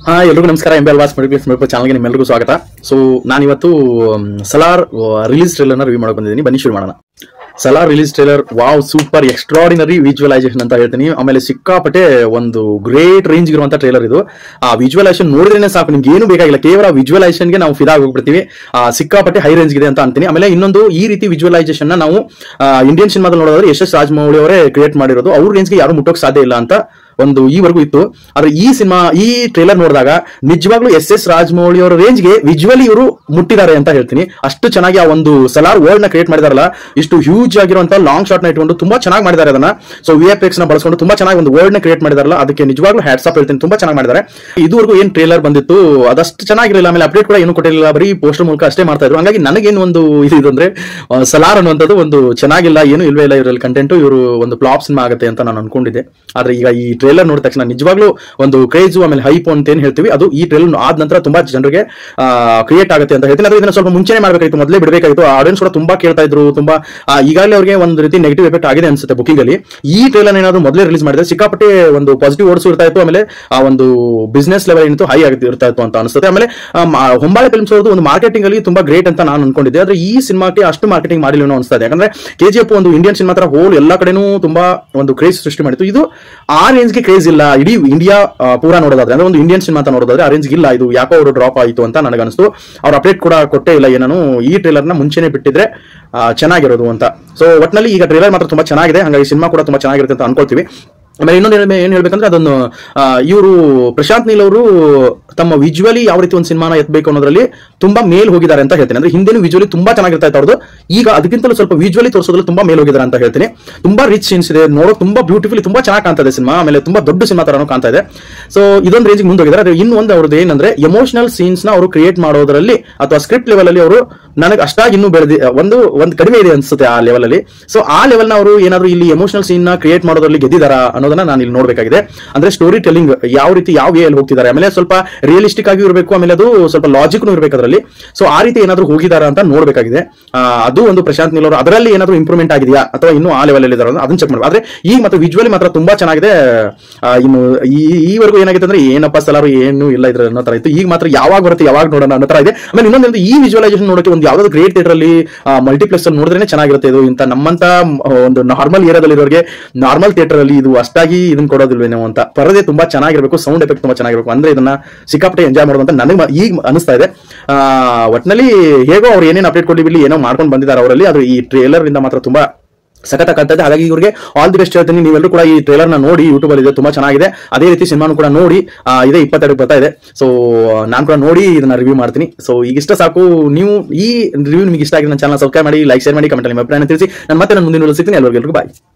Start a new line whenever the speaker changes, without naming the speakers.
ಹಾ ಎಲ್ರಿಗೂ ನಮಸ್ಕಾರ M B Alvas medical medical ಚಾನಲ್ಗೆ ನಿಮ್ಮೆಲ್ಲರಿಗೂ ಸ್ವಾಗತ ಸೊ ನಾನಿವತ್ತು ಮ್, ಸಲಾರ್ ರಿಲೀಸ್ ಟ್ರೇಲರ್ನ ರಿವ್ಯೂ ಮಾಡಕ್ ಬಂದಿದ್ದೀನಿ ಬನ್ನಿ ಶುರು ಮಾಡೋಣ Salaar release trailer wow super extraordinary visualization ಅಂತ ಹೇಳ್ತೀನಿ ಆಮೇಲೆ ಸಿಕ್ಕಾಪಟ್ಟೆ ಒಂದು ಗ್ರೇಟ್ ರೇಂಜ್ ಇರುವಂತ ಟ್ರೇಲರ್ ಇದು ಆ ವಿಜುವಲೈಸೇಷನ್ ನೋಡಿದ್ರೇನೆ ಸಾಕು ನಿಮ್ಗೆ ಏನು ಬೇಕಾಗಿಲ್ಲ ಕೇವಲ ವಿಜುವಲೈಸೇಷನ್ಗೆ ನಾವು ಫಿದಾ ಹೋಗ್ಬಿಡ್ತೀವಿ ಆ, ಸಿಕ್ಕಾಪಟ್ಟೆ ಹೈ ರೇಂಜ್ ಇದೆ ಅಂತ ಅಂತೀನಿ ಆಮೇಲೆ ಇನ್ನೊಂದು ಈ ರೀತಿ ವಿಜುವಲೈಸೇಷನ್ ನಾವು ಇಂಡಿಯನ್ ಸಿನಿಮಾದಲ್ಲಿ ನೋಡೋದ್ರೆ ಯಶಸ್ ಎಸ್ ರಾಜಮೌಳಿ ಅವರೇ ಕ್ರಿಯೇಟ್ ಮಾಡಿರೋದು ಅವ್ರ ರೇಂಜ್ಗೆ ಯಾರು ಮುಟ್ಟೋಕ್ ಸಾಧ್ಯ ಇಲ್ಲ ಅಂತ ಒಂದು ಈವರೆಗೂ ಇತ್ತು ಆದ್ರೆ ಈ ಸಿನಿಮಾ ಈ ಟ್ರೇಲರ್ ನೋಡಿದಾಗ ನಿಜವಾಗ್ಲೂ ಎಸ್ ಎಸ್ ರಾಜಮೌಳಿ ಅವರ ರೇಂಜ್ಗೆ ವಿಜುವಲಿ ಇವರು ಮುಟ್ಟಿದ್ದಾರೆ ಅಂತ ಹೇಳ್ತೀನಿ ಅಷ್ಟು ಚೆನ್ನಾಗಿ ಆ ಒಂದು ಸಲಾರ್ ವರ್ಲ್ಡ್ ನ ಕ್ರಿಯೇಟ್ ಮಾಡಿದಾರಲ್ಲ ಇಷ್ಟು ಹ್ಯೂಜ್ ಆಗಿರುವಂತ ಲಾಂಗ್ ಶಾಟ್ ನ ಇಟ್ಕೊಂಡು ತುಂಬಾ ಚೆನ್ನಾಗಿ ಮಾಡಿದ್ದಾರೆ ಅದನ್ನ ಸೊ ವಿ ಎಫ್ ಎಕ್ಸ್ ನ ಬಳಸ್ಕೊಂಡು ತುಂಬಾ ಚೆನ್ನಾಗಿ ಒಂದು ವರ್ಲ್ಡ್ ನ ಕ್ರಿಯೇಟ್ ಮಾಡಿದಾರಲ್ಲ ಅದಕ್ಕೆ ನಿಜವಾಗ್ಲೂ ಹ್ಯಾಟ್ಸ್ ಆಫ್ ಹೇಳ್ತೀನಿ ತುಂಬಾ ಚೆನ್ನಾಗಿ ಮಾಡಿದ್ದಾರೆ ಇದುವರೆಗೂ ಏನ್ ಟ್ರೇಲರ್ ಬಂದಿತ್ತು ಅದಷ್ಟು ಚೆನ್ನಾಗಿರಲಿಲ್ಲ ಆಮೇಲೆ ಅಪ್ಡೇಟ್ ಕೂಡ ಏನು ಕೊಟ್ಟಿರಲಿಲ್ಲ ಬರೀ ಪೋಸ್ಟರ್ ಮೂಲಕ ಅಷ್ಟೇ ಮಾಡ್ತಾ ಇದ್ರು ಹಾಗಾಗಿ ನನಗೇನು ಒಂದು ಇದು ಇದು ಅಂದ್ರೆ ಆ, ಸಲಾರ್ ಅನ್ನುವಂಥದ್ದು ಒಂದು ಚೆನ್ನಾಗಿಲ್ಲ ಏನು ಇಲ್ವೇ ಇಲ್ಲ ಇವರಲ್ಲಿ ಕಂಟೆಂಟ್ ಇವರು ಒಂದು ಫ್ಲಾಪ್ ಸಿನಿಮಾ ಆಗುತ್ತೆ ಅಂತ ನಾನು ಅನ್ಕೊಂಡಿದ್ದೆ ಆದ್ರೆ ಈಗ ಈ ಟ್ರೇಲರ್ ನೋಡಿದ ತಕ್ಷಣ ನಿಜವಾಗ್ಲೂ ಒಂದು ಕ್ರೇಜು ಆಮೇಲೆ ಹೈಪ್ ಅಂತ ಏನ್ ಹೇಳ್ತೀವಿ ಅದು ಈ ಟ್ರೇಲರ್ ಆದ ನಂತರ ತುಂಬಾ ಜನರಿಗೆ ಕ್ರಿಯೇಟ್ ಆಗುತ್ತೆ ಅಂತ ಹೇಳ್ತೀನಿ ಅದು ಇದನ್ನ ಸ್ವಲ್ಪ ಮುಂಚೆನೆ ಮಾಡಬೇಕಾಗಿತ್ತು ಮೊದಲೇ ಬಿಡಬೇಕಾಗಿತ್ತು ಆಡಿಯನ್ಸ್ ಕೂಡ ತುಂಬಾ ಕೇಳ್ತಾ ಇದ್ರು ತುಂಬಾ ಆ, ಈಗಾಗಲೇ ಅವರಿಗೆ ಒಂದು ರೀತಿ ನೆಗೆಟಿವ್ ಎಫೆಕ್ಟ್ ಆಗಿದೆ ಅನ್ಸುತ್ತೆ ಬುಕಿಂಗ್ ಅಲ್ಲಿ ಈ ಟ್ರೇಲರ್ ಏನಾದ್ರು ಮೊದಲೇ ರಿಲೀಸ್ ಮಾಡಿದ್ರೆ ಸಿಕ್ಕಾಪಟ್ಟೆ ಒಂದು ಪಾಸಿಟಿವ್ ಓಡಿಸು ಇರ್ತಾ ಇತ್ತು ಆಮೇಲೆ ಆ ಒಂದು ಬಿಸ್ನೆಸ್ ಲೆವೆಲ್ ಏನಿತ್ತು ಹೈ ಆಗಿ ಇರ್ತಾ ಇತ್ತು ಅಂತ ಅನಿಸುತ್ತೆ ಆಮೇಲೆ ಆ, ಮಾ- ಹೊಂಬಾಳೆ ಫಿಲ್ಮ್ಸ್ ಅವ್ರದ್ದು ಒಂದು ಮಾರ್ಕೆಟಿಂಗ್ ಅಲ್ಲಿ ತುಂಬಾ ಗ್ರೇಟ್ ಅಂತ ನಾನು ಅನ್ಕೊಂಡಿದ್ದೆ ಆದ್ರೆ ಈ ಸಿನಿಮಾಕ್ಕೆ ಅಷ್ಟು ಮಾರ್ಕೆಟಿಂಗ್ ಮಾಡಿಲ್ಲ ಅನ್ನೋ ಅನಿಸ್ತಾ ಇದೆ ಯಾಕಂದ್ರೆ ಕೆಜಿಎಫ್ ಒಂದು ಇಂಡಿಯನ್ ಸಿನಿಮಾ ತರ ಹೋಲ್ ಎಲ್ಲಾ ಕಡೆನೂ ತುಂಬಾ ಒಂದು ಕ್ರೇಜ್ ಸೃಷ್ಟಿ ಮಾಡಿತ್ತು ಇದು ಆ ರೇಂಜ್ಗೆ ಕ್ರೇಜ್ ಇಲ್ಲ ಇಡೀ ಇಂಡಿಯಾ ಆ, ಪೂರಾ ನೋಡೋದಾದ್ರೆ ಅಂದ್ರೆ ಒಂದು ಇಂಡಿಯನ್ ಸಿನಿಮಾ ಅಂತ ನೋಡೋದಾದ್ರೆ ಆ ರೇಂಜ್ ಇಲ್ಲ ಇದು ಯಾಕೋ ಅವರು ಡ್ರಾಪ್ ಆಯಿತು ಅಂತ ನನಗನ್ನಿಸ್ತು ಅವ್ರ ಅಪ್ಡೇಟ್ ಕೂಡ ಕೊಟ್ಟೇ ಇಲ್ಲ ಏನೂ ಈ ಟ್ರೇಲರ್ ನ ಮುಂಚೆನೆ ಬಿಟ್ಟಿದ್ರೆ ಆ, ಚೆನ್ನಾಗಿರೋದು ಅಂತ ಸೊ ಒಟ್ನಲ್ಲಿ ಈಗ ಟ್ರೇಲರ್ ಮಾತ್ರ ತುಂಬಾ ಚೆನ್ನಾಗಿದೆ ಹಾಗಾಗಿ ಸಿನಿಮಾ ಕೂಡ ತುಂಬಾ ಚೆನ್ನಾಗಿರುತ್ತೆ ಅಂತ ಅನ್ಕೊಳ್ತೀವಿ ಆಮೇಲೆ ಇನ್ನೊಂದು ಏನ್ ಏನ್ ಹೇಳ್ಬೇಕಂದ್ರೆ ಅದನ್ನು ಇವರು ಪ್ರಶಾಂತ್ ನೀಲ್ ಅವರು ತಮ್ಮ ವಿಜುವಲಿ ಯಾವ ರೀತಿ ಒಂದು ಸಿನಿಮಾನ ಎತ್ತಬೇಕು ಅನ್ನೋದ್ರಲ್ಲಿ ತುಂಬಾ ಮೇಲ್ ಹೋಗಿದ್ದಾರೆ ಅಂತ ಹೇಳ್ತೀನಿ ಅಂದ್ರೆ ಹಿಂದಿನ ವಿಜುವಲಿ ತುಂಬಾ ಚೆನ್ನಾಗಿರ್ತಾ ಇತ್ತು ಅವ್ರದ್ದು ಈಗ ಅದಕ್ಕಿಂತಲೂ ಸ್ವಲ್ಪ ವಿಜುವಲಿ ತೋರಿಸೋದ್ರಲ್ಲಿ ತುಂಬಾ ಮೇಲ್ ಹೋಗಿದ್ದಾರೆ ಅಂತ ಹೇಳ್ತೀನಿ ತುಂಬಾ ರಿಚ್ ಸೀನ್ಸ್ ಇದೆ ನೋಡೋ ತುಂಬಾ ಬ್ಯೂಟಿಫುಲಿ ತುಂಬಾ ಚೆನ್ನಾಗಿ ಕಾಣ್ತಾ ಇದೆ ಸಿನಿಮಾ ಆಮೇಲೆ ತುಂಬಾ ದೊಡ್ಡ ಸಿನಿಮಾ ತರನೂ ಕಾಣ್ತಾ ಇದೆ ಸೊ ಇದೊಂದು ರೇಂಜ್ ಮುಂದೋಗಿದ್ದಾರೆ ಅದೇ ಇನ್ನು ಒಂದು ಅವ್ರದ್ದು ಏನಂದ್ರೆ ಎಮೋಷನಲ್ ಸೀನ್ಸ್ ನ ಅವರು ಕ್ರಿಯೇಟ್ ಮಾಡೋದ್ರಲ್ಲಿ ಅಥವಾ ಸ್ಕ್ರಿಪ್ಟ್ ಲೆವೆಲ್ ಅಲ್ಲಿ ಅವರು ನನಗೆ ಅಷ್ಟಾಗಿ ಇನ್ನೂ ಬೆಳೆದಿ ಒಂದು ಒಂದು ಕಡಿಮೆ ಇದೆ ಅನ್ಸುತ್ತೆ ಆ ಲೆವೆಲ್ ಅಲ್ಲಿ ಸೊ ಆ ಲೆವೆಲ್ ನ ಅವರು ಏನಾದ್ರು ಇಲ್ಲಿ ಎಮೋಷನಲ್ ಸೀನ್ ನ ಕ್ರಿಯೇಟ್ ಮಾಡೋದ್ರಲ್ಲಿ ಗೆದ್ದಿದಾರಾ ಅನ್ನೋದನ್ನ ನಾನು ಇಲ್ಲಿ ನೋಡ್ಬೇಕಾಗಿದೆ ಅಂದ್ರೆ ಸ್ಟೋರಿ ಟೆಲ್ಲಿಂಗ್ ಯಾವ ರೀತಿ ಯಾವ ವೇಯಲ್ಲಿ ಹೋಗ್ತಿದ್ದಾರೆ ಆಮೇಲೆ ಸ್ವಲ್ಪ ರಿಯಲಿಸ್ಟಿಕ್ ಆಗಿ ಇರಬೇಕು ಆಮೇಲೆ ಅದು ಸ್ವಲ್ಪ ಲಾಜಿಕ್ ಇರಬೇಕು ಅದರಲ್ಲಿ ಸೊ ಆ ರೀತಿ ಏನಾದ್ರು ಹೋಗಿದಾರಾ ಅಂತ ನೋಡ್ಬೇಕಾಗಿದೆ ಆ, ಅದು ಒಂದು ಪ್ರಶಾಂತ್ ನೀಲ್ ಅವರು ಅದರಲ್ಲಿ ಏನಾದ್ರು ಇಂಪ್ರೂವ್ಮೆಂಟ್ ಆಗಿದೆಯಾ ಅಥವಾ ಇನ್ನೂ ಆ ಲೆವೆಲ್ ಅಲ್ಲಿ ಇದಾರೆ ಅದನ್ನ ಚೆಕ್ ಮಾಡಬೇಕು ಆದ್ರೆ ಈಗ ಮತ್ತೆ ವಿಜುವಲಿ ಮಾತ್ರ ತುಂಬಾ ಚೆನ್ನಾಗಿದೆ ಆ, ಇನ್ನು ಈ ಈವರೆಗೂ ಏನಾಗಿದೆ ಅಂದ್ರೆ ಏನಪ್ಪ ಸಲಾರು ಏನು ಇಲ್ಲ ಇದ್ರ ಅನ್ನೋ ತರ ಇತ್ತು ಈಗ ಮಾತ್ರ ಯಾವಾಗ ಬರುತ್ತೆ ಯಾವಾಗ ನೋಡೋಣ ಅನ್ನೋ ತರ ಇದೆ ಆಮೇಲೆ ಇನ್ನೊಂದು ಈ ವಿಜುವಲೈಸೇಷನ್ ನೋಡೋಕೆ ಒಂದು ಯಾವ್ದಾದ್ರು ಗ್ರೇಟ್ ಥಿಯೇಟರ್ ಅಲ್ಲಿ ಮಲ್ಟಿಪ್ಲೆಕ್ಸ್ ಅಲ್ಲಿ ನೋಡಿದ್ರೆ ಚೆನ್ನಾಗಿರುತ್ತೆ ಇದು ಇಂತ ನಮ್ಮಂತ ಮ್, ಒಂದು ನಾರ್ಮಲ್ ಏರಿಯಾದಲ್ಲಿ ಇರೋರಿಗೆ ನಾರ್ಮಲ್ ಥಿಯೇಟರ್ ಅಲ್ಲಿ ಇದು ಅಷ್ಟಾಗಿ ಇದನ್ನ ಕೊಡೋದಿಲ್ವೇನೋ ಅಂತ ಪರದೆ ತುಂಬಾ ಚೆನ್ನಾಗಿರ್ಬೇಕು ಸೌಂಡ್ ಎಫೆಕ್ಟ್ ತುಂಬಾ ಚೆನ್ನಾಗಿರ್ಬೇಕು ಅಂದ್ರೆ ಇದನ್ನ ಸಿಕ್ಕಾಪಟ್ಟೆ ಎಂಜಾಯ್ ಮಾಡೋದು ಅಂತ ನನಗೆ ಈಗ ಅನಿಸ್ತಾ ಇದೆ ಆ, ಒಟ್ನಲ್ಲಿ ಹೇಗೋ ಅವ್ರು ಏನೇನು ಅಪ್ಡೇಟ್ ಕೊಟ್ಟಿಬಿಲ್ಲಿ ಏನೋ ಮಾಡ್ಕೊಂಡು ಬಂದಿದ್ದಾರೆ ಅವರಲ್ಲಿ ಅದು ಈ ಟ್ರೇಲರ್ ಇಂದ ಮಾತ್ರ ತುಂಬಾ ಸಖತ್ ಕಾಣ್ತಾ ಇದೆ ಹಾಗಾಗಿ ಇವ್ರಿಗೆ ಆಲ್ ದಿ ಬೆಸ್ಟ್ ಹೇಳ್ತೀನಿ ನೀವೆಲ್ಲರೂ ಕೂಡ ಈ ಟ್ರೇಲರ್ ನ ನೋಡಿ ಯೂಟ್ಯೂಬ್ ಅಲ್ಲಿ ಇದೆ ತುಂಬಾ ಚೆನ್ನಾಗಿದೆ ಅದೇ ರೀತಿ ಸಿನಿಮಾನು ಕೂಡ ನೋಡಿ ಆ, ಇದೇ ಇಪ್ಪತ್ತೆರಡು ಬರ್ತಾ ಇದೆ ಸೊ ನಾನು ಕೂಡ ನೋಡಿ ಇದನ್ನ ರಿವ್ಯೂ ಮಾಡ್ತೀನಿ ಸೊ ಈಗ ಇಷ್ಟ ಸಾಕು ನೀವು ಈ ರಿವ್ಯೂ ನಿಮಗೆ ಇಷ್ಟ ಆಗಿದೆ ನನ್ನ ಚಾನಲ್ ಸಬ್ಸ್ಕ್ರೈಬ್ ಮಾಡಿ ಲೈಕ್ ಶೇರ್ ಮಾಡಿ ಕಮೆಂಟ್ ಅಲ್ಲಿ ನಿಮ್ಮ ಅಭಿಪ್ರಾಯ ತಿಳಿಸಿ ನಾನು ಮತ್ತೆ ನನ್ನ ಮುಂದಿನ ಸಿಗ್ತೀನಿ ಎಲ್ಲರಿಗೂ ಬಾಯ್